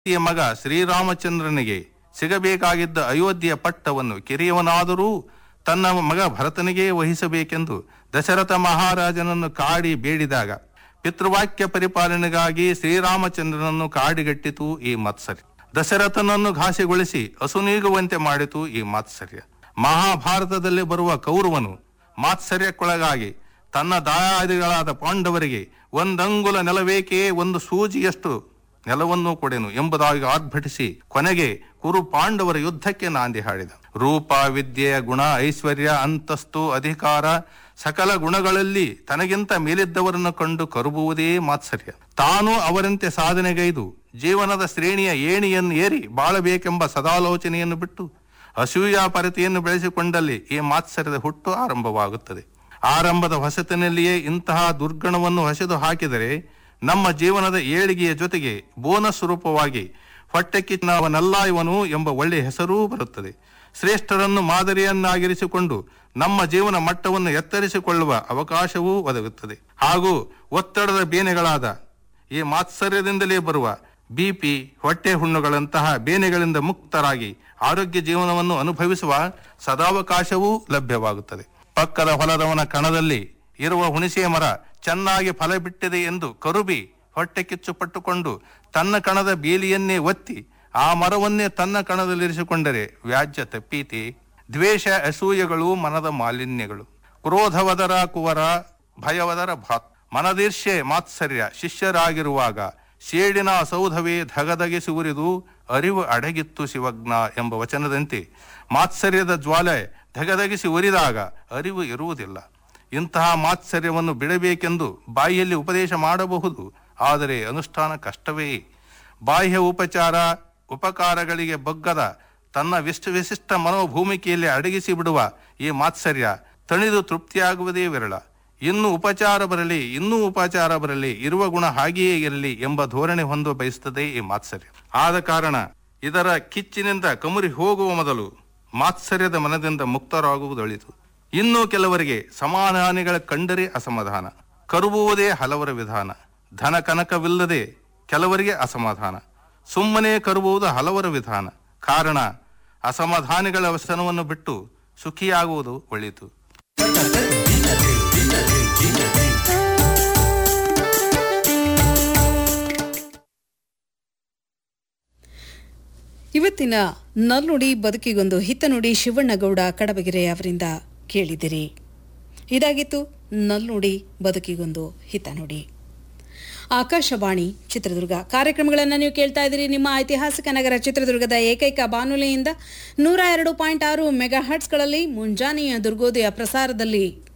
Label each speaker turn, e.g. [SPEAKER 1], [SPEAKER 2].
[SPEAKER 1] ಈ ಮಗ ಶ್ರೀರಾಮಚಂದ್ರನಿಗೆ ಸಿಗಬೇಕಾಗಿದ್ದ ಅಯೋಧ್ಯೆಯ ಪಟ್ಟವನ್ನು ಕಿರಿಯವನಾದರೂ ತನ್ನ ಮಗ ಭರತನಿಗೆ ವಹಿಸಬೇಕೆಂದು ದಶರಥ ಮಹಾರಾಜನನ್ನು ಕಾಡಿ ಬೇಡಿದಾಗ ಪಿತೃವಾಕ್ಯ ಪರಿಪಾಲನೆಗಾಗಿ ಶ್ರೀರಾಮಚಂದ್ರನನ್ನು ಕಾಡಿಗಟ್ಟಿತು ಈ ಮತ್ಸರ್ಯ ದಶರಥನನ್ನು ಘಾಸಿಗೊಳಿಸಿ ಅಸುನೀಗುವಂತೆ ಮಾಡಿತು ಈ ಮಾತ್ಸರ್ಯ ಮಹಾಭಾರತದಲ್ಲಿ ಬರುವ ಕೌರವನು ಮಾತ್ಸರ್ಯಕ್ಕೊಳಗಾಗಿ ತನ್ನ ದಾಯಾದಿಗಳಾದ ಪಾಂಡವರಿಗೆ ಒಂದಂಗುಲ ನೆಲವೇಕೆ ಒಂದು ಸೂಜಿಯಷ್ಟು ನೆಲವನ್ನು ಕೊಡೆನು ಎಂಬುದಾಗಿ ಆರ್ಭಟಿಸಿ ಕೊನೆಗೆ ಕುರು ಪಾಂಡವರ ಯುದ್ಧಕ್ಕೆ ನಾಂದಿ ಹಾಡಿದ ರೂಪ ವಿದ್ಯೆಯ ಗುಣ ಐಶ್ವರ್ಯ ಅಂತಸ್ತು ಅಧಿಕಾರ ಸಕಲ ಗುಣಗಳಲ್ಲಿ ತನಗಿಂತ ಮೇಲಿದ್ದವರನ್ನು ಕಂಡು ಕರುಬುವುದೇ ಮಾತ್ಸರ್ಯ ತಾನು ಅವರಂತೆ ಸಾಧನೆಗೈದು ಜೀವನದ ಶ್ರೇಣಿಯ ಏಣಿಯನ್ನು ಏರಿ ಬಾಳಬೇಕೆಂಬ ಸದಾಲೋಚನೆಯನ್ನು ಬಿಟ್ಟು ಅಸೂಯ ಪರತೆಯನ್ನು ಬೆಳೆಸಿಕೊಂಡಲ್ಲಿ ಈ ಮಾತ್ಸರ್ಯದ ಹುಟ್ಟು ಆರಂಭವಾಗುತ್ತದೆ ಆರಂಭದ ಹೊಸತಿನಲ್ಲಿಯೇ ಇಂತಹ ದುರ್ಗಣವನ್ನು ಹೊಸೆದು ಹಾಕಿದರೆ ನಮ್ಮ ಜೀವನದ ಏಳಿಗೆಯ ಜೊತೆಗೆ ಬೋನಸ್ ರೂಪವಾಗಿ ಹೊಟ್ಟೆಕಿನ್ನವನಲ್ಲ ಇವನು ಎಂಬ ಒಳ್ಳೆಯ ಹೆಸರೂ ಬರುತ್ತದೆ ಶ್ರೇಷ್ಠರನ್ನು ಮಾದರಿಯನ್ನಾಗಿರಿಸಿಕೊಂಡು ನಮ್ಮ ಜೀವನ ಮಟ್ಟವನ್ನು ಎತ್ತರಿಸಿಕೊಳ್ಳುವ ಅವಕಾಶವೂ ಒದಗುತ್ತದೆ ಹಾಗೂ ಒತ್ತಡದ ಬೇನೆಗಳಾದ ಈ ಮಾತ್ಸರ್ಯದಿಂದಲೇ ಬರುವ ಬಿಪಿ ಹೊಟ್ಟೆ ಹುಣ್ಣುಗಳಂತಹ ಬೇನೆಗಳಿಂದ ಮುಕ್ತರಾಗಿ ಆರೋಗ್ಯ ಜೀವನವನ್ನು ಅನುಭವಿಸುವ ಸದಾವಕಾಶವೂ ಲಭ್ಯವಾಗುತ್ತದೆ ಪಕ್ಕದ ಹೊಲದವನ ಕಣದಲ್ಲಿ ಇರುವ ಹುಣಸೆ ಮರ ಚೆನ್ನಾಗಿ ಫಲ ಬಿಟ್ಟಿದೆ ಎಂದು ಕರುಬಿ ಹೊಟ್ಟೆ ಕಿಚ್ಚು ಪಟ್ಟುಕೊಂಡು ತನ್ನ ಕಣದ ಬೇಲಿಯನ್ನೇ ಒತ್ತಿ ಆ ಮರವನ್ನೇ ತನ್ನ ಕಣದಲ್ಲಿರಿಸಿಕೊಂಡರೆ ವ್ಯಾಜ್ಯ ತಪ್ಪೀತಿ ದ್ವೇಷ ಅಸೂಯೆಗಳು ಮನದ ಮಾಲಿನ್ಯಗಳು ಕ್ರೋಧವದರ ಕುವರ ಭಯವದರ ಭಾತ್ ಮನದೀರ್ಷೆ ಮಾತ್ಸರ್ಯ ಶಿಷ್ಯರಾಗಿರುವಾಗ ಸೇಡಿನ ಸೌಧವೇ ಧಗಧಗಿಸಿ ಉರಿದು ಅರಿವು ಅಡಗಿತ್ತು ಶಿವಜ್ಞ ಎಂಬ ವಚನದಂತೆ ಮಾತ್ಸರ್ಯದ ಜ್ವಾಲೆ ಧಗಧಗಿಸಿ ಉರಿದಾಗ ಅರಿವು ಇರುವುದಿಲ್ಲ ಇಂತಹ ಮಾತ್ಸರ್ಯವನ್ನು ಬಿಡಬೇಕೆಂದು ಬಾಯಿಯಲ್ಲಿ ಉಪದೇಶ ಮಾಡಬಹುದು ಆದರೆ ಅನುಷ್ಠಾನ ಕಷ್ಟವೇ ಬಾಹ್ಯ ಉಪಚಾರ ಉಪಕಾರಗಳಿಗೆ ಬಗ್ಗದ ತನ್ನ ವಿಷ್ಟ ವಿಶಿಷ್ಟ ಮನೋಭೂಮಿಕೆಯಲ್ಲಿ ಅಡಗಿಸಿ ಬಿಡುವ ಈ ಮಾತ್ಸರ್ಯ ತಣಿದು ತೃಪ್ತಿಯಾಗುವುದೇ ವಿರಳ ಇನ್ನು ಉಪಚಾರ ಬರಲಿ ಇನ್ನೂ ಉಪಚಾರ ಬರಲಿ ಇರುವ ಗುಣ ಹಾಗೆಯೇ ಇರಲಿ ಎಂಬ ಧೋರಣೆ ಹೊಂದ ಬಯಸುತ್ತದೆ ಈ ಮಾತ್ಸರ್ಯ ಆದ ಕಾರಣ ಇದರ ಕಿಚ್ಚಿನಿಂದ ಕಮುರಿ ಹೋಗುವ ಮೊದಲು ಮಾತ್ಸರ್ಯದ ಮನದಿಂದ ಮುಕ್ತರಾಗುವುದೊಳಿತು ಇನ್ನು ಕೆಲವರಿಗೆ ಸಮಾಧಾನಿಗಳ ಕಂಡರೆ ಅಸಮಾಧಾನ ಕರುಬುವುದೇ ಹಲವರ ವಿಧಾನ ಧನ ಕನಕವಿಲ್ಲದೆ ಕೆಲವರಿಗೆ ಅಸಮಾಧಾನ ಸುಮ್ಮನೆ ಕರುಬುವುದು ಹಲವರ ವಿಧಾನ ಕಾರಣ ಅಸಮಾಧಾನಿಗಳ ವ್ಯಸನವನ್ನು ಬಿಟ್ಟು ಸುಖಿಯಾಗುವುದು ಒಳಿತು
[SPEAKER 2] ಇವತ್ತಿನ ನಲ್ನುಡಿ ಬದುಕಿಗೊಂದು ಹಿತನುಡಿ ಶಿವಣ್ಣಗೌಡ ಕಡಬಗೆರೆ ಅವರಿಂದ ಕೇಳಿದಿರಿ ಇದಾಗಿತ್ತು ನಲ್ನುಡಿ ಬದುಕಿಗೊಂದು ಹಿತನುಡಿ ಆಕಾಶವಾಣಿ ಚಿತ್ರದುರ್ಗ ಕಾರ್ಯಕ್ರಮಗಳನ್ನು ನೀವು ಕೇಳ್ತಾ ಇದ್ದೀರಿ ನಿಮ್ಮ ಐತಿಹಾಸಿಕ ನಗರ ಚಿತ್ರದುರ್ಗದ ಏಕೈಕ ಬಾನುಲಿಯಿಂದ ನೂರ ಎರಡು ಪಾಯಿಂಟ್ ಆರು ಮೆಗಾ ಹರ್ಟ್ಸ್ಗಳಲ್ಲಿ ಮುಂಜಾನೆಯ ದುರ್ಗೋದಯ ಪ್ರಸಾರದಲ್ಲಿ